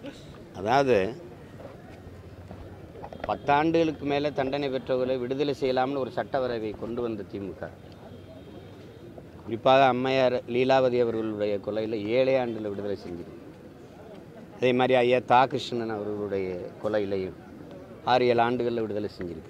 அதாவது பத்தாண்டுகளுக்கு மேலே தண்டனை பெற்றவர்களை விடுதலை செய்யலாம்னு ஒரு சட்ட வரைவை கொண்டு வந்த திமுக குறிப்பாக அம்மையார் லீலாவதி அவர்களுடைய கொலையில் ஏழே ஆண்டில் விடுதலை செஞ்சிருக்கு அதே மாதிரி ஐயா தா கிருஷ்ணன் அவர்களுடைய கொலையிலையும் ஆறு ஏழு ஆண்டுகளில் விடுதலை செஞ்சிருக்கு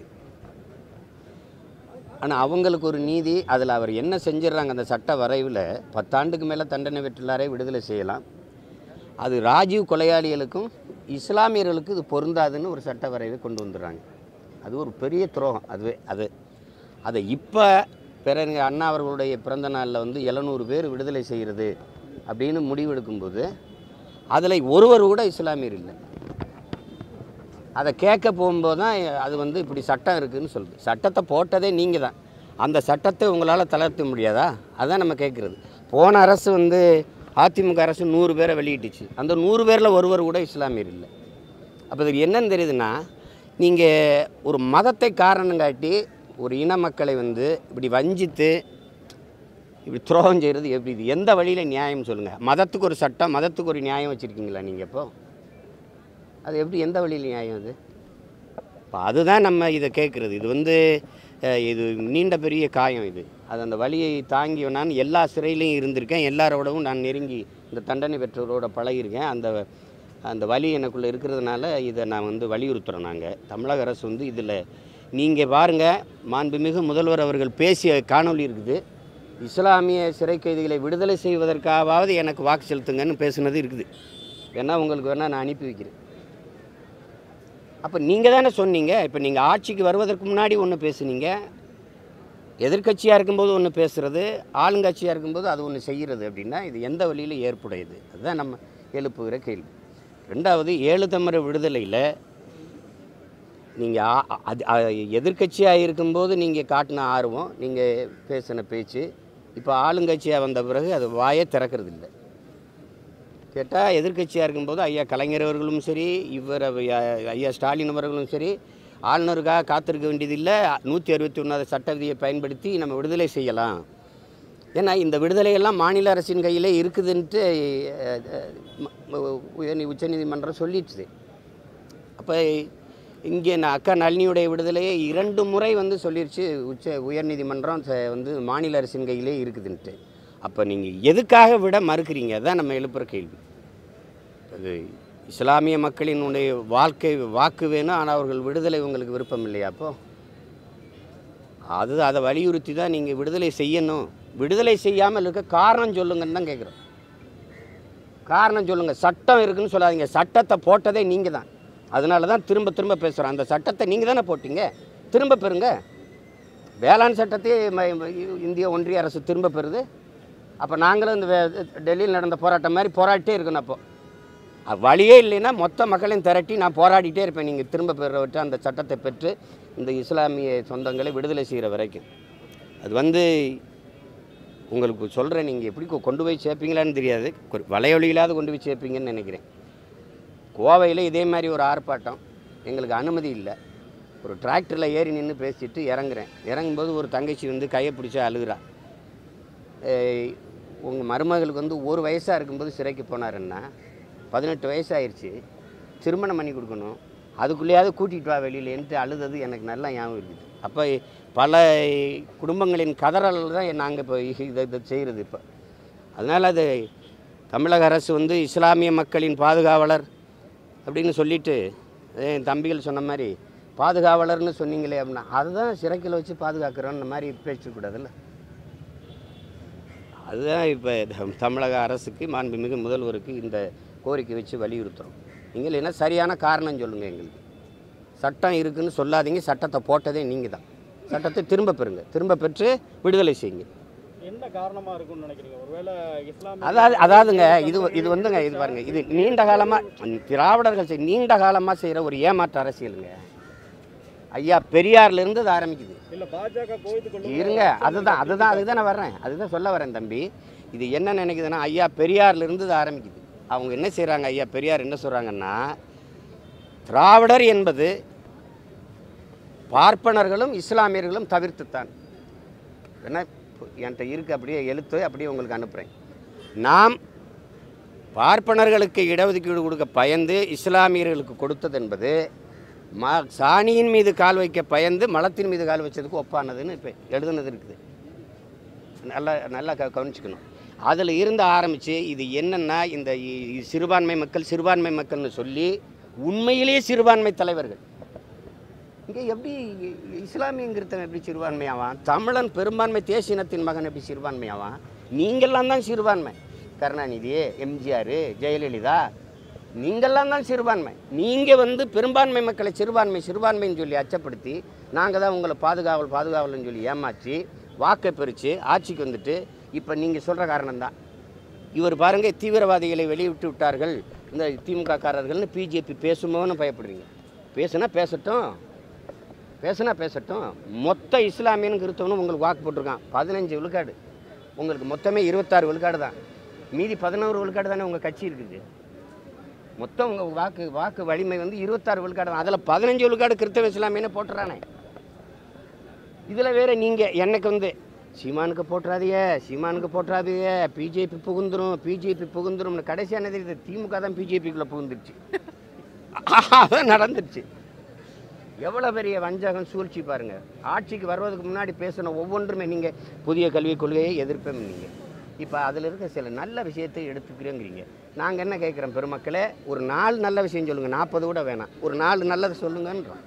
ஆனால் அவங்களுக்கு ஒரு நீதி அதில் அவர் என்ன செஞ்சிடறாங்க அந்த சட்ட வரைவில் பத்தாண்டுக்கு மேலே தண்டனை பெற்றுள்ளாரே விடுதலை செய்யலாம் அது ராஜீவ் கொலையாளிகளுக்கும் இஸ்லாமியர்களுக்கு இது பொருந்தாதுன்னு ஒரு சட்ட வரைவை கொண்டு வந்துடுறாங்க அது ஒரு பெரிய துரோகம் அதுவே அது அதை இப்போ பிறகு அண்ணா அவர்களுடைய பிறந்த நாளில் வந்து எழுநூறு பேர் விடுதலை செய்கிறது அப்படின்னு முடிவெடுக்கும்போது அதில் ஒருவர் கூட இஸ்லாமியர் இல்லை அதை கேட்க போகும்போது தான் அது வந்து இப்படி சட்டம் இருக்குதுன்னு சொல்லுது சட்டத்தை போட்டதே நீங்கள் தான் அந்த சட்டத்தை உங்களால் தளர்த்த முடியாதா அதான் நம்ம கேட்குறது போன அரசு வந்து அதிமுக அரசு நூறு பேரை வெளியிட்டுச்சு அந்த நூறு பேரில் ஒருவர் கூட இஸ்லாமியர் இல்லை அப்போ இதுக்கு என்னன்னு தெரியுதுன்னா நீங்கள் ஒரு மதத்தை காரணம் காட்டி ஒரு இன மக்களை வந்து இப்படி வஞ்சித்து இப்படி துரோகம் செய்கிறது எப்படி இது எந்த வழியில் நியாயம் சொல்லுங்கள் மதத்துக்கு ஒரு சட்டம் மதத்துக்கு ஒரு நியாயம் வச்சுருக்கீங்களா நீங்கள் இப்போ அது எப்படி எந்த வழியில் நியாயம் அது இப்போ அதுதான் நம்ம இதை கேட்குறது இது வந்து அஹ், இது நீண்ட பெரிய காயம் இது அது அந்த வழியை தாங்கி நான் எல்லா சிறையிலையும் இருந்திருக்கேன் எல்லாரோடவும் நான் நெருங்கி இந்த தண்டனை பெற்றவரோட பழகியிருக்கேன் அந்த அந்த வலி எனக்குள்ளே இருக்கிறதுனால இதை நான் வந்து வலியுறுத்துகிறோம் நாங்கள் தமிழக அரசு வந்து இதில் நீங்கள் பாருங்கள் மாண்புமிகு முதல்வர் அவர்கள் பேசிய காணொளி இருக்குது இஸ்லாமிய சிறை கைதிகளை விடுதலை செய்வதற்காவது எனக்கு வாக்கு செலுத்துங்கன்னு பேசுனது இருக்குது வேணால் உங்களுக்கு வேணால் நான் அனுப்பி வைக்கிறேன் அப்போ நீங்கள் தானே சொன்னீங்க இப்போ நீங்கள் ஆட்சிக்கு வருவதற்கு முன்னாடி ஒன்று பேசுனீங்க எதிர்க்கட்சியாக இருக்கும்போது ஒன்று பேசுகிறது ஆளுங்கட்சியாக இருக்கும்போது அது ஒன்று செய்கிறது அப்படின்னா இது எந்த வழியில் ஏற்புடையது அதுதான் நம்ம எழுப்புகிற கேள்வி ரெண்டாவது ஏழு தமிழர் விடுதலையில் நீங்கள் அது எதிர்க்கட்சியாக இருக்கும்போது நீங்கள் காட்டின ஆர்வம் நீங்கள் பேசின பேச்சு இப்போ ஆளுங்கட்சியாக வந்த பிறகு அது வாயே திறக்கிறது இல்லை கேட்டால் எதிர்க்கட்சியாக இருக்கும்போது ஐயா கலைஞர் அவர்களும் சரி இவர் ஐயா ஐயா ஸ்டாலின் அவர்களும் சரி ஆளுநருக்காக காத்திருக்க வேண்டியதில்லை நூற்றி அறுபத்தி ஒன்றாவது சட்ட விதியை பயன்படுத்தி நம்ம விடுதலை செய்யலாம் ஏன்னா இந்த விடுதலையெல்லாம் மாநில அரசின் கையிலே இருக்குதுன்ட்டு அஹ், அஹ், ம- ம- உயர் உச்சநீதிமன்றம் சொல்லிடுச்சு அப்போ இங்கே நான் அக்கா நளினியுடைய விடுதலையை இரண்டு முறை வந்து சொல்லிருச்சு உச்ச உயர்நீதிமன்றம் ச- வந்து மாநில அரசின் கையிலே இருக்குதுன்ட்டு அப்போ நீங்கள் எதுக்காக விட மறுக்கிறீங்க அதான் நம்ம எழுப்புகிற கேள்வி அது இஸ்லாமிய மக்களினுடைய வாழ்க்கை வாக்கு வேணும் ஆனால் அவர்கள் விடுதலை உங்களுக்கு விருப்பம் இல்லையா அப்போ அது அதை வலியுறுத்தி தான் நீங்கள் விடுதலை செய்யணும் விடுதலை செய்யாமல் இருக்க காரணம் சொல்லுங்கன்னு தான் கேட்குறோம் காரணம் சொல்லுங்கள் சட்டம் இருக்குன்னு சொல்லாதீங்க சட்டத்தை போட்டதே நீங்கள் தான் அதனால தான் திரும்ப திரும்ப பேசுகிறோம் அந்த சட்டத்தை நீங்கள் தானே போட்டீங்க திரும்ப பெறுங்க வேளாண் சட்டத்தையே ம- ம- இந்திய ஒன்றிய அரசு திரும்ப பெறுது அப்போ நாங்களும் இந்த வே- டெல்லியில் நடந்த போராட்டம் மாதிரி போராடிட்டே இருக்கணும் அப்போ அது வழியே இல்லைன்னா மொத்த மக்களையும் திரட்டி நான் போராடிட்டே இருப்பேன் நீங்கள் திரும்ப பெறவற்ற அந்த சட்டத்தை பெற்று இந்த இஸ்லாமிய சொந்தங்களை விடுதலை செய்கிற வரைக்கும் அது வந்து உங்களுக்கு சொல்கிறேன் நீங்கள் எப்படி கொ- கொண்டு போய் சேர்ப்பீங்களான்னு தெரியாது கொ- வலையொலியிலாவது கொண்டு போய் சேர்ப்பீங்கன்னு நினைக்கிறேன் கோவையில் இதே மாதிரி ஒரு ஆர்ப்பாட்டம் எங்களுக்கு அனுமதி இல்லை ஒரு டிராக்டரில் ஏறி நின்று பேசிட்டு இறங்குறேன் இறங்கும்போது ஒரு தங்கச்சி வந்து கையை பிடிச்சி அழுகுறா உங்கள் மருமகளுக்கு வந்து ஒரு வயசாக இருக்கும்போது சிறைக்கு போனாருன்னா பதினெட்டு வயசாயிருச்சு திருமணம் பண்ணி கொடுக்கணும் அதுக்குள்ளேயாவது கூட்டிகிட்டு வா வெளியிலேன்ட்டு அழுதது எனக்கு நல்லா ஞாபகம் இருக்குது அப்போ பல குடும்பங்களின் கதறல் தான் நாங்கள் இப்போ இதை இதை செய்கிறது இப்போ அதனால் அது தமிழக அரசு வந்து இஸ்லாமிய மக்களின் பாதுகாவலர் அப்படின்னு சொல்லிட்டு என் தம்பிகள் சொன்ன மாதிரி பாதுகாவலர்னு சொன்னீங்களே அப்படின்னா அதுதான் சிறைக்கில் வச்சு பாதுகாக்கிறோன்னு மாதிரி பேசக்கூடாதுல்ல அதுதான் இப்போ தமிழக அரசுக்கு மாண்புமிகு முதல்வருக்கு இந்த கோரிக்கை வச்சு வலியுறுத்துகிறோம் நீங்கள் இல்லைன்னா சரியான காரணம் சொல்லுங்கள் எங்களுக்கு சட்டம் இருக்குன்னு சொல்லாதீங்க சட்டத்தை போட்டதே நீங்கள் தான் சட்டத்தை திரும்ப பெறுங்க திரும்ப பெற்று விடுதலை செய்யுங்க என்ன காரணமா இருக்கும்னு நினைக்கிறீங்க ஒருவேளை இஸ்லாமிய அதாவது அதாவதுங்க இது இது வந்துங்க இது பாருங்க இது நீண்ட காலமாக திராவிடர்கள் செய் நீண்ட காலமாக செய்கிற ஒரு ஏமாற்று அரசியலுங்க ஐயா பெரியார்லேருந்து இது ஆரம்பிக்குது இல்ல பாஜக கோவித்து கொண்டு இருங்க அதுதான் அதுதான் அதுதான் நான் வர்றேன் அதுதான் சொல்ல வரேன் தம்பி இது என்ன நினைக்குதுன்னா ஐயா பெரியார்லேருந்து இது ஆரம்பிக்குது அவங்க என்ன செய்கிறாங்க ஐயா பெரியார் என்ன சொல்கிறாங்கன்னா திராவிடர் என்பது பார்ப்பனர்களும் இஸ்லாமியர்களும் தவிர்த்துத்தான் என்ன என்கிட்ட இருக்கு அப்படியே எழுத்து அப்படியே உங்களுக்கு அனுப்புகிறேன் நாம் பார்ப்பனர்களுக்கு இடஒதுக்கீடு கொடுக்க பயந்து இஸ்லாமியர்களுக்கு கொடுத்தது என்பது ம சாணியின் மீது கால் வைக்க பயந்து மலத்தின் மீது கால் வச்சதுக்கு ஒப்பானதுன்னு இப்போ எழுதுனது இருக்குது நல்லா நல்லா க கவனிச்சுக்கணும் அதில் இருந்து ஆரம்பித்து இது என்னென்னா இந்த இ- இ- சிறுபான்மை மக்கள் சிறுபான்மை மக்கள்னு சொல்லி உண்மையிலேயே சிறுபான்மை தலைவர்கள் இங்கே எப்படி இ- இஸ்லாமியங்கிறவன் எப்படி சிறுபான்மையாவான் தமிழன் பெரும்பான்மை தேசிய இனத்தின் மகன் எப்படி சிறுபான்மையாவான் நீங்கள்லாம் தான் சிறுபான்மை கருணாநிதி எம்ஜிஆர் ஜெயலலிதா நீங்கள்லாம் தான் சிறுபான்மை நீங்கள் வந்து பெரும்பான்மை மக்களை சிறுபான்மை சிறுபான்மைன்னு சொல்லி அச்சப்படுத்தி நாங்கள் தான் உங்களை பாதுகாவல் பாதுகாவல்னு சொல்லி ஏமாற்றி வாக்கை பிரித்து ஆட்சிக்கு வந்துட்டு இப்போ நீங்கள் சொல்கிற காரணம்தான் இவர் பாருங்க தீவிரவாதிகளை வெளியிட்டு விட்டார்கள் இந்த திமுக காரர்கள்னு பிஜேபி பேசுமோன்னு பயப்படுறீங்க பேசுனா பேசட்டும் பேசுனா பேசட்டும் மொத்த இஸ்லாமியனு கிறிஸ்தவனும் உங்களுக்கு வாக்கு போட்டிருக்கான் பதினஞ்சு விழுக்காடு உங்களுக்கு மொத்தமே இருபத்தாறு விழுக்காடு தான் மீதி பதினோரு விழுக்காடு தானே உங்கள் கட்சி இருக்குது மொத்தம் உங்கள் வாக்கு வாக்கு வலிமை வந்து இருபத்தாறு விழுக்காடு தான் அதில் பதினஞ்சு விழுக்காடு கிறிஸ்தவ இஸ்லாமியனே போட்டுறானே இதில் வேற நீங்கள் எனக்கு வந்து சீமானுக்கு போட்டுறாதீங்க சீமானுக்கு போட்டுறாதீங்க பிஜேபி புகுந்துரும் பிஜேபி புகுந்துரும்னு கடைசியாக என்ன தெரியுது திமுக தான் பிஜேபிக்குள்ளே புகுந்துருச்சு அதான் நடந்துருச்சு எவ்வளோ பெரிய வஞ்சகம் சூழ்ச்சி பாருங்க ஆட்சிக்கு வருவதுக்கு முன்னாடி பேசின ஒவ்வொன்றுமே நீங்கள் புதிய கல்விக் கொள்கையை எதிர்ப்பேன் நீங்கள் இப்போ அதில் இருக்க சில நல்ல விஷயத்தை எடுத்துக்கிறேங்கிறீங்க நாங்கள் என்ன கேட்குறோம் பெருமக்களே ஒரு நாலு நல்ல விஷயம் சொல்லுங்கள் நாற்பது கூட வேணாம் ஒரு நாலு நல்லதை சொல்லுங்கன்றோம்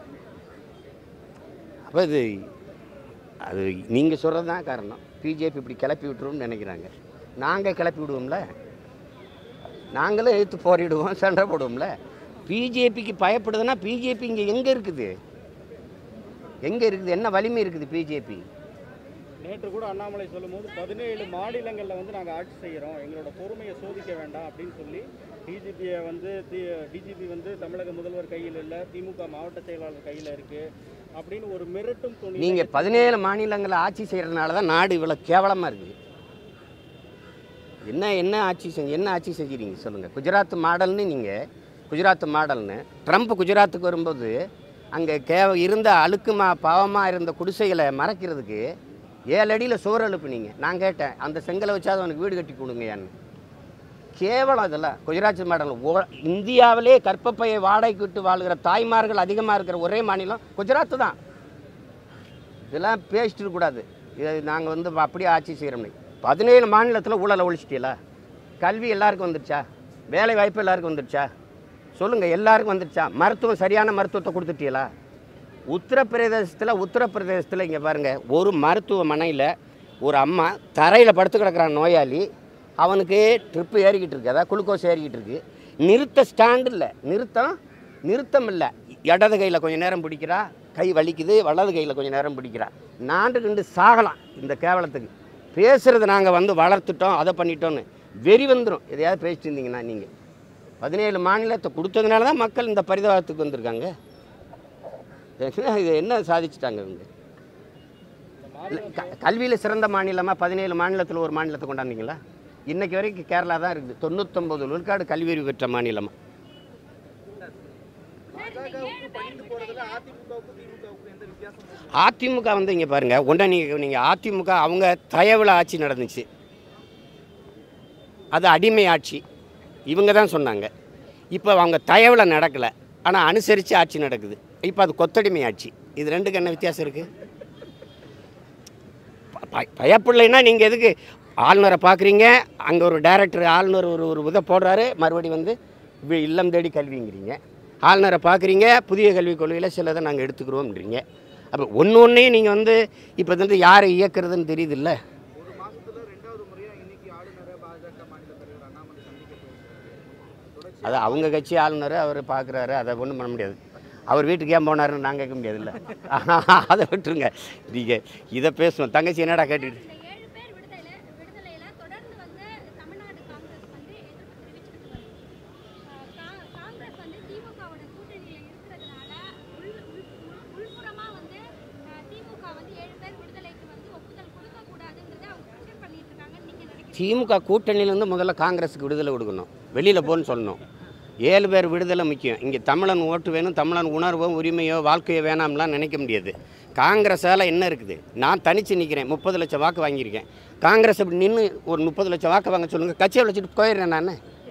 அப்போ இது அது நீங்கள் சொல்கிறது தான் காரணம் பிஜேபி இப்படி கிளப்பி விட்டுருவோம்னு நினைக்கிறாங்க நாங்கள் கிளப்பி விடுவோம்ல நாங்களும் எடுத்து போரிடுவோம் சண்டை போடுவோம்ல பிஜேபிக்கு பயப்படுதுன்னா பிஜேபி இங்கே எங்கே இருக்குது எங்கே இருக்குது என்ன வலிமை இருக்குது பிஜேபி நேற்று கூட அண்ணாமலை சொல்லும்போது பதினேழு மாநிலங்களில் வந்து நாங்கள் ஆட்சி செய்கிறோம் எங்களோட பொறுமையை சோதிக்க வேண்டாம் அப்படின்னு சொல்லி டிஜிபியை வந்து டிஜிபி வந்து தமிழக முதல்வர் கையில் இல்லை திமுக மாவட்ட செயலாளர் கையில் இருக்கு அப்படின்னு ஒரு மிரட்டும் துணி நீங்கள் பதினேழு மாநிலங்களை ஆட்சி செய்கிறதுனால தான் நாடு இவ்வளோ கேவலமாக இருக்குது என்ன என்ன ஆட்சி செஞ்சு என்ன ஆட்சி செஞ்சுறீங்க சொல்லுங்கள் குஜராத் மாடல்னு நீங்கள் குஜராத் மாடல்னு ட்ரம்ப் குஜராத்துக்கு வரும்போது அங்கே கேவ இருந்த அழுக்குமா பாவமாக இருந்த குடிசைகளை மறைக்கிறதுக்கு ஏழு அடியில் சோறு எழுப்புனீங்க நான் கேட்டேன் அந்த செங்கலை வச்சாவது அவனுக்கு வீடு கட்டி கொடுங்கயான்னு கேவலம் இதெல்லாம் குஜராத் மாடல் ஓ இந்தியாவிலே கற்பப்பையை வாடகைக்கு விட்டு வாழ்கிற தாய்மார்கள் அதிகமாக இருக்கிற ஒரே மாநிலம் குஜராத் தான் இதெல்லாம் பேசிட்டு இருக்கக்கூடாது இதை நாங்கள் வந்து அப்படியே ஆட்சி செய்கிறோம்னு பதினேழு மாநிலத்தில் ஊழலை ஒழிச்சிட்டீங்களா கல்வி எல்லாருக்கும் வந்துருச்சா வேலை வாய்ப்பு எல்லாருக்கும் வந்துருச்சா சொல்லுங்கள் எல்லாருக்கும் வந்துருச்சா மருத்துவம் சரியான மருத்துவத்தை கொடுத்துட்டீங்களா உத்தரப்பிரதேசத்தில் உத்தரப்பிரதேசத்தில் இங்கே பாருங்கள் ஒரு மருத்துவமனையில் ஒரு அம்மா தரையில் படுத்து கிடக்குறான் நோயாளி அவனுக்கு ட்ரிப்பு ஏறிக்கிட்டு இருக்கு அதாவது குளுக்கோஸ் ஏறிக்கிட்டு இருக்கு நிறுத்த ஸ்டாண்டு இல்லை நிறுத்தம் நிறுத்தம் இல்லை இடது கையில் கொஞ்சம் நேரம் பிடிக்கிறா கை வலிக்குது வலது கையில் கொஞ்சம் நேரம் பிடிக்கிறா நாண்டு கண்டு சாகலாம் இந்த கேவலத்துக்கு பேசுகிறது நாங்கள் வந்து வளர்த்துட்டோம் அதை பண்ணிட்டோன்னு வெறி வந்துடும் எதையாவது பேசிட்டு இருந்தீங்கன்னா நீங்கள் பதினேழு மாநிலத்தை கொடுத்ததுனால தான் மக்கள் இந்த பரிதாபத்துக்கு வந்திருக்காங்க என்ன இது என்ன சாதிச்சிட்டாங்க இவங்க இந்த மாநில கல்வியில் சிறந்த மாநிலமாக பதினேழு மாநிலத்தில் ஒரு மாநிலத்தை கொண்டாந்தீங்களா இன்னைக்கு வரைக்கும் கேரளா தான் இருக்குது தொண்ணூத்தொம்பது விழுக்காடு கல்வியறிவு பெற்ற மாநிலமாக அதிமுக வந்து இங்கே பாருங்கள் ஒன்றை நீங்கள் நீங்கள் அதிமுக அவங்க தயவில் ஆட்சி நடந்துச்சு அது அடிமை ஆட்சி இவங்க தான் சொன்னாங்க இப்போ அவங்க தயவில் நடக்கலை ஆனால் அனுசரித்து ஆட்சி நடக்குது இப்போ அது கொத்தடிமை ஆட்சி இது ரெண்டுக்கு என்ன வித்தியாசம் இருக்குது ப- பயப்படலைன்னா நீங்கள் எதுக்கு ஆளுநரை பார்க்குறீங்க அங்கே ஒரு டைரக்டர் ஆளுநர் ஒரு ஒரு இதை போடுறாரு மறுபடி வந்து வி- இல்லம் தேடி கல்விங்கிறீங்க ஆளுநரை பார்க்குறீங்க புதிய கல்விக் கொள்கையில் சிலதை நாங்கள் எடுத்துக்கிறோம்ன்றீங்க அப்போ ஒன்று ஒன்றையும் நீங்கள் வந்து இப்போ வந்து யாரை இயக்குறதுன்னு தெரியுதுல்ல ஒரு மாசத்துல ரெண்டாவது முறையா இன்னைக்கு ஆளுநரை பாஜக மாநில தலைவர் அண்ணாமலை சந்திக்க போயிருக்காரு அது அவங்க கட்சி ஆளுநர் அவர் பார்க்குறாரு அதை ஒன்றும் பண்ண முடியாது அவர் வீட்டுக்கு ஏன் போனாருன்னு நான் கேட்க முடியாதுல்ல அதை விட்டுருங்க நீங்கள் இதை பேசுவோம் தங்கச்சி என்னடா கேட்டுட்டு இந்த ஏழு பேர் விடுதலை விடுதலையில தொடர்ந்து வந்து தமிழ்நாடு காங்கிரஸ் வந்து எதிர்ப்பு தெரிவிச்சுக்கிட்டு வருது அஹ் கா- காங்கிரஸ் வந்து திமுகவோட கூட்டணியில இருக்கிறதுனால உள் உள்- உள்- உள்புறமா வந்து அஹ், திமுக வந்து ஏழு பேர் விடுதலைக்கு வந்து ஒப்புதல் கொடுக்க கூடாதுன்றதை அவங்க ப்ரெஷர் பண்ணிட்டு இருக்காங்கன்னு நீங்க நினைக்கிறீங்க திமுக கூட்டணியிலேருந்து முதல்ல காங்கிரஸுக்கு விடுதலை கொடுக்கணும் வெளியில் போன்னு சொல்லணும் ஏழு பேர் விடுதலை முக்கியம் இங்கே தமிழன் ஓட்டு வேணும் தமிழன் உணர்வோ உரிமையோ வாழ்க்கையோ வேணாம்லாம் நினைக்க முடியாது காங்கிரஸால் என்ன இருக்குது நான் தனித்து நிற்கிறேன் முப்பது லட்சம் வாக்கு வாங்கியிருக்கேன் காங்கிரஸ் அப்படி நின்று ஒரு முப்பது லட்சம் வாக்கு வாங்க சொல்லுங்கள் கட்சியை வச்சுட்டு போயிடுறேன் நான்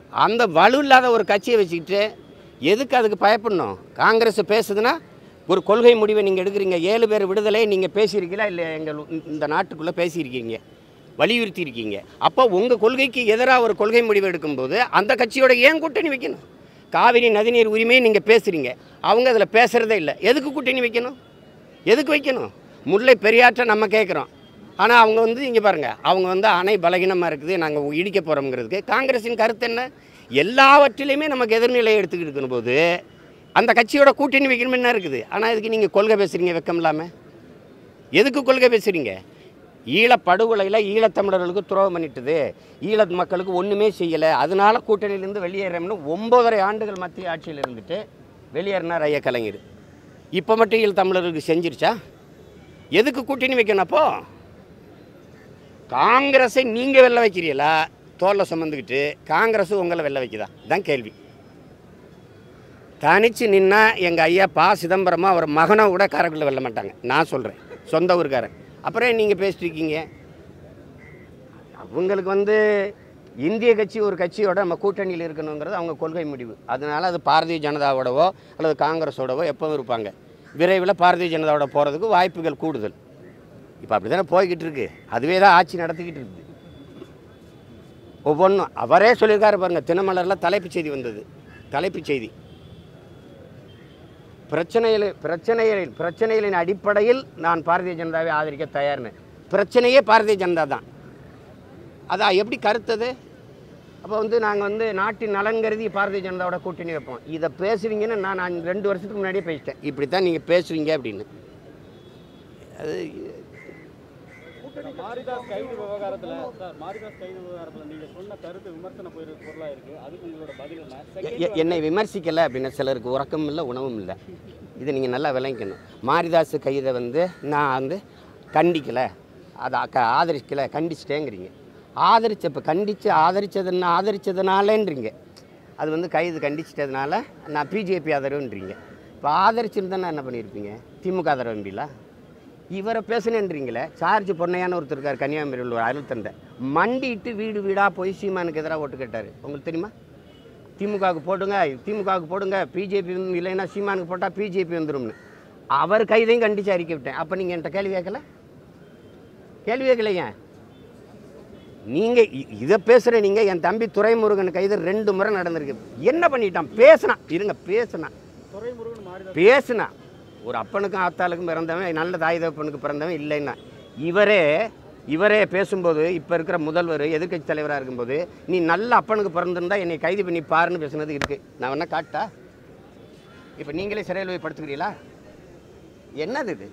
அந்த வலு இல்லாத ஒரு கட்சியை வச்சுக்கிட்டு எதுக்கு அதுக்கு பயப்படணும் காங்கிரஸ் பேசுதுன்னா ஒரு கொள்கை முடிவை நீங்கள் எடுக்கிறீங்க ஏழு பேர் விடுதலை நீங்கள் பேசியிருக்கீங்களா இல்லை எங்கள் இந்த நாட்டுக்குள்ளே பேசியிருக்கீங்க வலியுறுத்தி இருக்கீங்க அப்போ உங்கள் கொள்கைக்கு எதிராக ஒரு கொள்கை முடிவு எடுக்கும்போது அந்த கட்சியோட ஏன் கூட்டணி வைக்கணும் காவிரி நதிநீர் உரிமையை நீங்கள் பேசுகிறீங்க அவங்க அதில் பேசுகிறதே இல்லை எதுக்கு கூட்டணி வைக்கணும் எதுக்கு வைக்கணும் முல்லை பெரியாற்றை நம்ம கேட்குறோம் ஆனால் அவங்க வந்து இங்கே பாருங்கள் அவங்க வந்து அணை பலகீனமாக இருக்குது நாங்கள் இடிக்க போகிறோங்கிறதுக்கு காங்கிரஸின் கருத்து என்ன எல்லாவற்றிலையுமே நமக்கு எதிர்நிலை எடுத்துக்கிட்டு இருக்கணும் போது அந்த கட்சியோட கூட்டணி வைக்கணும் என்ன இருக்குது ஆனால் இதுக்கு நீங்கள் கொள்கை பேசுகிறீங்க வெக்கம் இல்லாமல் எதுக்கு கொள்கை பேசுகிறீங்க ஈழப் படுகொலையில் ஈழத்தமிழர்களுக்கு துரோகம் பண்ணிட்டுது ஈழ மக்களுக்கு ஒன்றுமே செய்யலை அதனால கூட்டணியிலேருந்து வெளியேறோம்னு ஒம்பதரை ஆண்டுகள் மத்திய ஆட்சியில் இருந்துட்டு வெளியேறினார் ஐயா கலைஞர் இப்போ மட்டும் ஈழ தமிழர்களுக்கு செஞ்சிருச்சா எதுக்கு கூட்டணி வைக்கணும் அப்போ காங்கிரஸை நீங்கள் வெளில வைக்கிறீங்களா தோல்ல சுமந்துக்கிட்டு காங்கிரஸ் உங்களை வெளில வைக்குதா தான் கேள்வி தனிச்சு நின்னா எங்கள் ஐயா பா சிதம்பரமா அவர் மகனை கூட காரைக்குடியில் வெல்ல மாட்டாங்க நான் சொல்கிறேன் சொந்த ஊருக்காரன் அப்புறம் நீங்கள் பேசிட்டு இருக்கீங்க அவங்களுக்கு வந்து இந்திய கட்சி ஒரு கட்சியோட நம்ம கூட்டணியில் இருக்கணுங்கிறது அவங்க கொள்கை முடிவு அதனால அது பாரதிய ஜனதாவோடவோ அல்லது காங்கிரஸோடவோ எப்பவும் இருப்பாங்க விரைவில் பாரதிய ஜனதாவோட போகிறதுக்கு வாய்ப்புகள் கூடுதல் இப்போ அப்படி தானே போய்கிட்டு இருக்கு அதுவே தான் ஆட்சி நடத்திக்கிட்டு இருக்குது ஒவ்வொன்றும் அவரே சொல்லியிருக்காரு பாருங்க தினமலரில் தலைப்புச் செய்தி வந்தது தலைப்புச் செய்தி பிரச்சனையில் பிரச்சனைகளில் பிரச்சனைகளின் அடிப்படையில் நான் பாரதிய ஜனதாவை ஆதரிக்க தயார்னு பிரச்சனையே பாரதிய ஜனதா தான் அதான் எப்படி கருத்தது அப்போ வந்து நாங்கள் வந்து நாட்டின் நலன் கருதி பாரதிய ஜனதாவோட கூட்டணி வைப்போம் இதை பேசுவீங்கன்னு நான் நான் ரெண்டு வருஷத்துக்கு முன்னாடியே பேசிட்டேன் இப்படி தான் நீங்கள் பேசுவீங்க அப்படின்னு அது மாரிதாஸ் கைது விவகாரத்துல சார் மாரிதாஸ் கைது விவகாரத்துல நீங்க சொன்ன கருத்து விமர்சன பொரு- பொருளா இருக்கு அதுக்கு உங்களோட பதில் என்ன எ- Second எ- என்னை விமர்சிக்கலை அப்படின்னா சிலருக்கு உறக்கமும் இல்லை உணவும் இல்லை இதை நீங்கள் நல்லா விளங்கிக்கணும் மாரிதாஸ் கைதை வந்து நான் வந்து கண்டிக்கலை அதை க- ஆதரிக்கலை கண்டிச்சிட்டேங்கிறீங்க ஆதரிச்ச இப்போ கண்டித்து ஆதரிச்சதுன்னா ஆதரிச்சதுனாலன்றீங்க அது வந்து கைது கண்டிச்சிட்டதுனால நான் பிஜேபி ஆதரவுன்றீங்க இப்போ ஆதரிச்சிருந்தா என்ன பண்ணியிருப்பீங்க திமுக ஆதரவும்பீங்களா இவரை பேசுனேன்றீங்களே சார்ஜ் பொன்னையான ஒருத்தர் இருக்கார் கன்னியாகுமரியில் ஒரு அருள் தந்தை மண்டிட்டு வீடு வீடாக போய் சீமானுக்கு எதிராக ஓட்டு கேட்டார் உங்களுக்கு தெரியுமா திமுகவுக்கு போடுங்க திமுகவுக்கு போடுங்க பிஜேபி இல்லைன்னா சீமானுக்கு போட்டால் பிஜேபி வந்துரும்னு அவர் கைதையும் கண்டிச்சு அறிக்கை விட்டேன் அப்போ நீங்கள் என்கிட்ட கேள்வி கேட்கல கேள்வி கேட்கலைங்க நீங்கள் இதை பேசுகிற நீங்கள் என் தம்பி துரைமுருகன் கைது ரெண்டு முறை நடந்திருக்கு என்ன பண்ணிட்டான் பேசுனான் இருங்க பேசுனான் துரைமுருகன் மாரிதாஸ் பேசுனா ஒரு அப்பனுக்கும் ஆத்தாளுக்கும் பிறந்தவன் நல்ல தாய் தகப்பனுக்கு பிறந்தவன் இல்லைன்னா இவரே இவரே பேசும்போது இப்போ இருக்கிற முதல்வர் எதிர்க்கட்சி தலைவராக இருக்கும்போது நீ நல்ல அப்பனுக்கு பிறந்திருந்தா என்னை கைது பண்ணி பாருன்னு பேசுனது இருக்குது நான் வேணா காட்டா இப்போ நீங்களே சிறையில் போய் படுத்துக்கிறீங்களா என்னது இது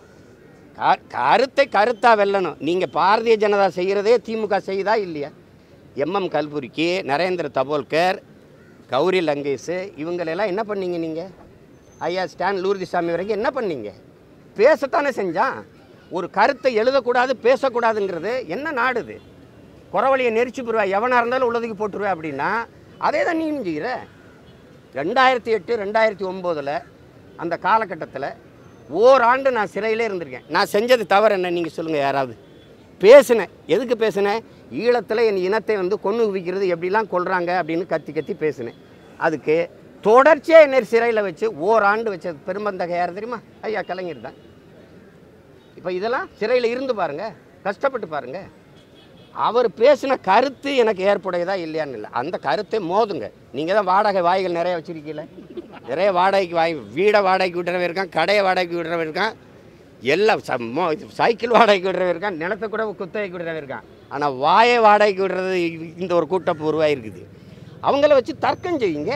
க- கருத்தை கருத்தா வெல்லணும் நீங்கள் பாரதிய ஜனதா செய்கிறதே திமுக செய்யுதா இல்லையா எம்எம் கல்புரிக்கு நரேந்திர தபோல்கர் கௌரி லங்கேஷ் இவங்களெல்லாம் என்ன பண்ணீங்க நீங்கள் ஐயா ஸ்டான் லூர்திசாமி வரைக்கும் என்ன பண்ணீங்க பேசத்தானே செஞ்சான் ஒரு கருத்தை எழுதக்கூடாது பேசக்கூடாதுங்கிறது என்ன நாடுது குறவழியை நெரிச்சு போடுவா எவனாக இருந்தாலும் உள்ளதுக்கு போட்டுருவா அப்படின்னா அதே தான் நீ செய்கிற ரெண்டாயிரத்தி எட்டு ரெண்டாயிரத்தி ஒம்போதில் அந்த காலகட்டத்தில் ஓராண்டு நான் சிறையிலே இருந்திருக்கேன் நான் செஞ்சது தவறு என்ன நீங்கள் சொல்லுங்கள் யாராவது பேசினேன் எதுக்கு பேசினேன் ஈழத்தில் என் இனத்தை வந்து கொன்று குவிக்கிறது எப்படிலாம் கொல்றாங்க அப்படின்னு கத்தி கத்தி பேசினேன் அதுக்கு தொடர்ச்சியாக என்னை சிறையில் வச்சு ஓராண்டு வச்ச பெரும்பந்தகை யார் தெரியுமா ஐயா கலைஞர் தான் இப்போ இதெல்லாம் சிறையில் இருந்து பாருங்க கஷ்டப்பட்டு பாருங்க அவர் பேசின கருத்து எனக்கு ஏற்புடையதா இல்லையான்னு இல்லை அந்த கருத்தை மோதுங்க நீங்கள் தான் வாடகை வாய்கள் நிறைய வச்சுருக்கீங்கள நிறைய வாடகைக்கு வாய் வீடை வாடகைக்கு விடுறவன் இருக்கான் கடையை வாடகைக்கு விடுறவன் இருக்கான் எல்லாம் ச- மோ- இது சைக்கிள் வாடகைக்கு விடுறவன் இருக்கான் நிலத்தை கூட குத்தகைக்கு விடுறவன் இருக்கான் ஆனால் வாயை வாடகைக்கு விடுறது இந்த ஒரு கூட்டப்பு உருவாயிருக்குது அவங்கள வச்சு தர்க்கம் செய்யுங்க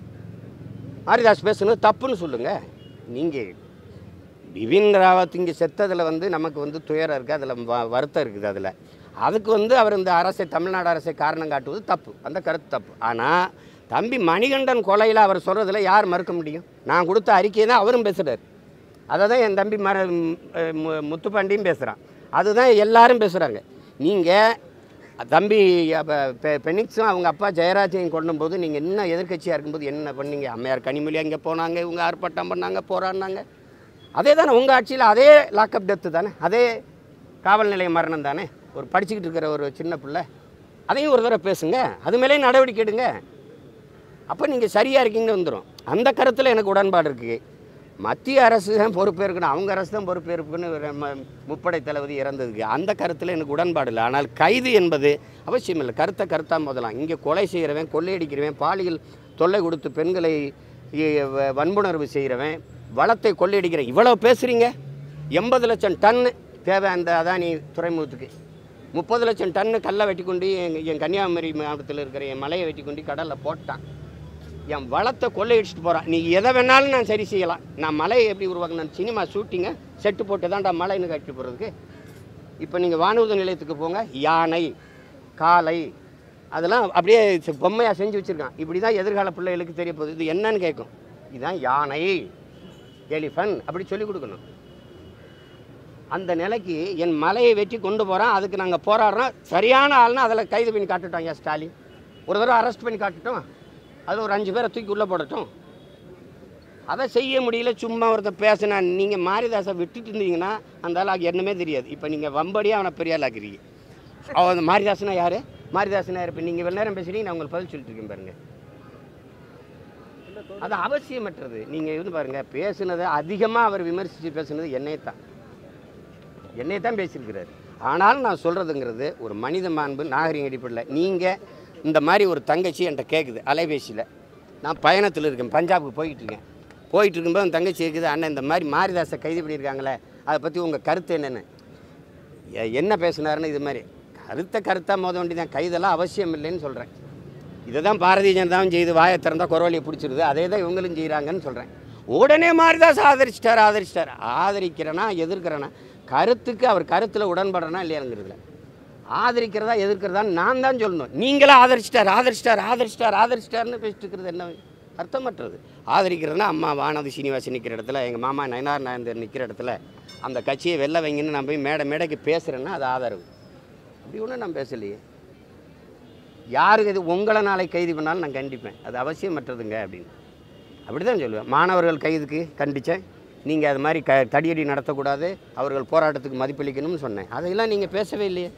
மாரிதாஸ் பேசணும் தப்புன்னு சொல்லுங்கள் நீங்கள் பிபின் ராவத் இங்கே செத்ததில் வந்து நமக்கு வந்து துயரம் இருக்குது அதில் வ- வருத்தம் இருக்குது அதில் அதுக்கு வந்து அவர் இந்த அரசை தமிழ்நாடு அரசை காரணம் காட்டுவது தப்பு அந்த கருத்து தப்பு ஆனால் தம்பி மணிகண்டன் கொலையில் அவர் சொல்கிறதுல யார் மறுக்க முடியும் நான் கொடுத்த அறிக்கையை தான் அவரும் பேசுகிறார் அதை தான் என் தம்பி மர ம், அஹ், மு- முத்துப்பாண்டியும் பேசுகிறான் அதுதான் எல்லாரும் பேசுகிறாங்க நீங்கள் தம்பி அப்ப பெ- பெனிக்ஸும் அவங்க அப்பா ஜெயராஜையும் கொண்டும்போது நீங்கள் இன்னும் எதிர்க்கட்சியாக இருக்கும்போது என்ன பண்ணீங்க அம்மையார் கனிமொழி அங்கே போனாங்க இவங்க ஆர்ப்பாட்டம் பண்ணாங்க போராடினாங்க அதே தானே உங்கள் ஆட்சியில் அதே லாக்அப் டெத்து தானே அதே காவல் நிலைய மரணம் தானே ஒரு படிச்சுக்கிட்டு இருக்கிற ஒரு சின்ன பிள்ளை அதையும் ஒரு தடவை பேசுங்க அது மேலே நடவடிக்கை எடுங்க அப்போ நீங்கள் சரியாக இருக்கீங்கன்னு வந்துடும் அந்த கருத்தில் எனக்கு உடன்பாடு இருக்குது மத்திய அரசு தான் பொறுப்பேற்கணும் அவங்க அரசு தான் பொறுப்பேற்கணும் ஒரு ம- முப்படை தளபதி இறந்ததுக்கு அந்த கருத்தில் எனக்கு உடன்பாடு இல்லை ஆனால் கைது என்பது அவசியம் இல்லை கருத்தை கருத்தாக முதலாம் இங்கே கொலை செய்கிறவன் கொள்ளையடிக்கிறவன் பாலியல் தொல்லை கொடுத்து பெண்களை இ- வ- வன்புணர்வு செய்கிறவன் வளத்தை கொள்ளையடிக்கிறவன் இவ்வளோ பேசுகிறீங்க எண்பது லட்சம் டன்னு தேவை அந்த அதானி துறைமுகத்துக்கு முப்பது லட்சம் டன்னு கல்லை வெட்டி கொண்டு என் என் கன்னியாகுமரி மாவட்டத்தில் இருக்கிற என் மலையை வெட்டி கொண்டு கடலில் போட்டான் என் வளத்தை கொள்ளையடிச்சிட்டு போகிறான் நீ எதை வேணாலும் நான் சரி செய்யலாம் நான் மலையை எப்படி உருவாக்கினேன் சினிமா ஷூட்டிங்கை செட்டு போட்டு தான்டா மலைன்னு கட்டி போகிறதுக்கு இப்போ நீங்கள் வானூர்தி நிலையத்துக்கு போங்க யானை காளை அதெல்லாம் அப்படியே செ- பொம்மையா செஞ்சு வச்சுருக்கான் இப்படி தான் எதிர்கால பிள்ளைகளுக்கு தெரிய போகுது இது என்னன்னு கேட்கும் இதுதான் யானை எலிஃபன் அப்படி சொல்லி கொடுக்கணும் அந்த நிலைக்கு என் மலையை வெட்டி கொண்டு போகிறான் அதுக்கு நாங்கள் போராடுறோம் சரியான ஆள்னா அதில் கைது பண்ணி காட்டுட்டோம் ஐயா ஸ்டாலின் ஒரு தடவை அரெஸ்ட் பண்ணி காட்டுட்டோம் அது ஒரு அஞ்சு பேரை தூக்கி உள்ளே போடட்டும் அதை செய்ய முடியல சும்மா ஒருத்தர் பேசினா நீங்கள் மாரிதாசை விட்டுட்டு இருந்தீங்கன்னா அந்த ஆள் என்னமே தெரியாது இப்போ நீங்கள் வம்படியாக அவனை பெரிய ஆள் ஆக்குறீங்க அவன் மாரிதாசனா யார் மாரிதாசனா யார் இப்போ நீங்கள் வெள்ள நேரம் பேசுறீங்க நான் உங்களுக்கு பதில் சொல்லிட்டு இருக்கேன் பாருங்க அது அவசியமற்றது நீங்கள் இருந்து பாருங்க பேசுனதை அதிகமாக அவர் விமர்சித்து பேசுனது என்னையே தான் என்னையை தான் பேசியிருக்கிறாரு ஆனாலும் நான் சொல்கிறதுங்கிறது ஒரு மனித மாண்பு நாகரிக அடிப்படையில் நீங்கள் இந்த மாதிரி ஒரு தங்கச்சி என்கிட்ட கேட்குது அலைபேசியில் நான் பயணத்தில் இருக்கேன் பஞ்சாபுக்கு போயிட்டு இருக்கேன் போயிட்டு இருக்கும்போது அந்த தங்கச்சி கேட்குது அண்ணன் இந்த மாதிரி மாரிதாசை கைது பண்ணியிருக்காங்களே அதை பற்றி உங்கள் கருத்து என்னென்னு எ- என்ன பேசுனாருன்னு இது மாதிரி கருத்தை கருத்தாக மோத வேண்டியதான் கைதெல்லாம் அவசியம் இல்லைன்னு சொல்கிறேன் இதை தான் பாரதிய ஜனதாவும் செய்து வாயை திறந்தா குரவழியை பிடிச்சிருது அதே தான் இவங்களும் செய்கிறாங்கன்னு சொல்கிறேன் உடனே மாரிதாஸ் ஆதரிச்சிட்டார் ஆதரிச்சிட்டார் ஆதரிக்கிறேனா எதிர்க்கிறேனா கருத்துக்கு அவர் கருத்தில் உடன்படுறனா இல்லையாங்கிறதுல ஆதரிக்கிறதா எதிர்க்கிறதா நான் தான் சொல்லணும் நீங்களே ஆதரிச்சிட்டார் ஆதரிச்சிட்டார் ஆதரிச்சிட்டார் ஆதரிச்சிட்டார்னு பேசிட்டு இருக்கிறது என்ன அர்த்தமற்றது ஆதரிக்கிறதுனா அம்மா வானதி சீனிவாசன் நிற்கிற இடத்துல எங்கள் மாமா நயனார் நாயந்தர் நிற்கிற இடத்துல அந்த கட்சியை வெளில வைங்கன்னு நான் போய் மேடை மேடைக்கு பேசுகிறேன்னா அது ஆதரவு அப்படி ஒன்றும் நான் பேசலையே யாருக்கு இது உங்களை நாளை கைது பண்ணாலும் நான் கண்டிப்பேன் அது அவசியமற்றதுங்க அப்படின்னு அப்படி தான் சொல்லுவேன் மாணவர்கள் கைதுக்கு கண்டித்தேன் நீங்கள் அது மாதிரி க தடியடி நடத்தக்கூடாது அவர்கள் போராட்டத்துக்கு மதிப்பளிக்கணும்னு சொன்னேன் அதையெல்லாம் நீங்கள் பேசவே இல்லையே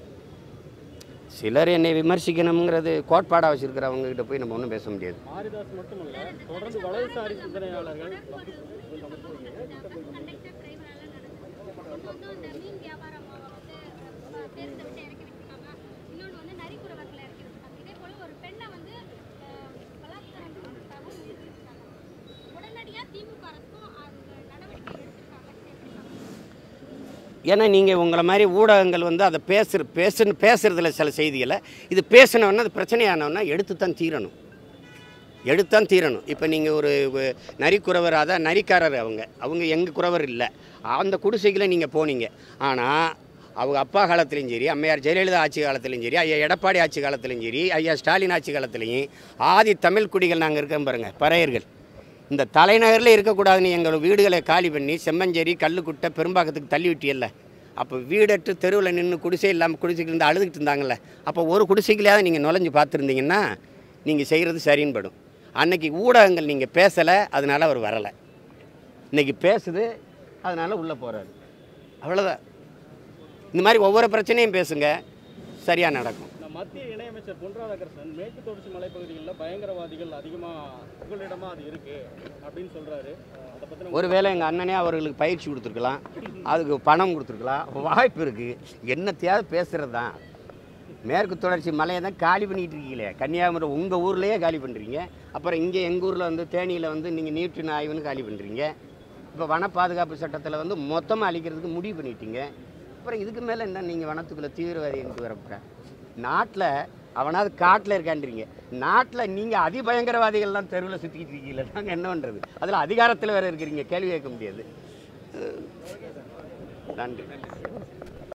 சிலர் என்னை விமர்சிக்கணுங்கிறது கோட்பாடாக வச்சுருக்கிறவங்க கிட்ட போய் நம்ம ஒன்றும் பேச முடியாது மாரிதாஸ் மட்டுமல்ல தொடர்ந்து வலதுசாரி சிந்தனையாளர்கள் கண்டக்டர் டிரைவரால நடந்தது ஒன்று வந்து அந்த மீன் வியாபாரம் வந்து அஹ், பேருந்தை விட்டு இறக்கி விட்டுருக்காங்க இன்னொன்று வந்து நரிக்குறவர்களை இறக்கி விட்டுருக்காங்க இதே போல ஒரு பெண்ணை வந்து அஹ், பலாத்காரம் பண்ணிருக்காங்க நிறுத்திருக்காங்க உடனடியாக திமுக அரசும் அந்த நடவடிக்கை எடுத்திருக்காங்க எப்படி பார்க்கணும்? ஏன்னா நீங்கள் உங்களை மாதிரி ஊடகங்கள் வந்து அதை பேசுற பேசுன்னு பேசுறதுல சில செய்திகளை இது பேசினோன்னா அது பிரச்சனையானவொன்னா எடுத்து தான் தீரணும் எடுத்தான் தீரணும் இப்போ நீங்கள் ஒரு ஒரு நரிக்குறவர் அதான் நரிக்காரர் அவங்க அவங்க எங்கள் குறவர் இல்லை அந்த குடிசைகளை நீங்கள் போனீங்க ஆனால் அவங்க அப்பா காலத்துலேயும் சரி அம்மையார் ஜெயலலிதா ஆட்சி காலத்துலேயும் சரி ஐயா எடப்பாடி ஆட்சி காலத்துலேயும் சரி ஐயா ஸ்டாலின் ஆட்சி காலத்துலேயும் ஆதி தமிழ் குடிகள் நாங்கள் இருக்கோம் பாருங்கள் பறையர்கள் இந்த தலைநகரில் இருக்கக்கூடாதுன்னு எங்கள் வீடுகளை காலி பண்ணி செம்மஞ்சேரி கல்லுக்குட்டை பெரும்பாக்கத்துக்கு தள்ளி விட்டியல்ல அப்போ வீடற்று தெருவில் நின்று குடிசை இல்லாமல் குடிசைக்கு இருந்து அழுதுகிட்டு இருந்தாங்கல்ல அப்போ ஒரு குடிசைக்குலையாவது நீங்கள் நுழைஞ்சு பார்த்துருந்தீங்கன்னா நீங்கள் செய்கிறது சரின்னு படும் அன்னைக்கு ஊடகங்கள் நீங்கள் பேசலை அதனால் அவர் வரலை இன்னைக்கு பேசுது அதனால் உள்ளே போகிறாரு அவ்வளோதான் இந்த மாதிரி ஒவ்வொரு பிரச்சனையும் பேசுங்க சரியாக நடக்கும் இந்த மத்திய இணையமைச்சர் பொன் ராதாகிருஷ்ணன் மேற்கு தொடர்ச்சி மலைப்பகுதிகளில் பயங்கரவாதிகள் அதிகமாக புகலிடமாக அது இருக்கு அப்படின்னு சொல்றாரு அஹ் அதை பற்றின ஒருவேளை எங்கள் அண்ணனே அவர்களுக்கு பயிற்சி கொடுத்துருக்கலாம் அதுக்கு பணம் கொடுத்துருக்கலாம் வாய்ப்பு இருக்குது என்னத்தையாவது பேசுகிறது தான் மேற்கு தொடர்ச்சி மலையை தான் காலி பண்ணிட்டு இருக்கீங்களே கன்னியாகுமரி உங்கள் ஊர்லேயே காலி பண்ணுறீங்க அப்புறம் இங்கே எங்கள் ஊரில் வந்து தேனியில் வந்து நீங்கள் நீட்டு ஆய்வுன்னு காலி பண்ணுறீங்க இப்போ வன பாதுகாப்பு சட்டத்தில் வந்து மொத்தமாக அழிக்கிறதுக்கு முடிவு பண்ணிட்டீங்க அப்புறம் இதுக்கு மேலே என்ன நீங்கள் வனத்துக்குள்ளே தீவிரவாதி எனக்கு வரப்போற நாட்டில் அவனாவது காட்டில் இருக்கான்றீங்க நாட்டில் நீங்கள் அதிபயங்கரவாதிகள்லாம் தெருவில் சுற்றிக்கிட்டு இருக்கீங்களே நாங்கள் என்ன பண்ணுறது அதில் அதிகாரத்தில் வேறு இருக்கிறீங்க கேள்வி கேட்க முடியாது நன்றி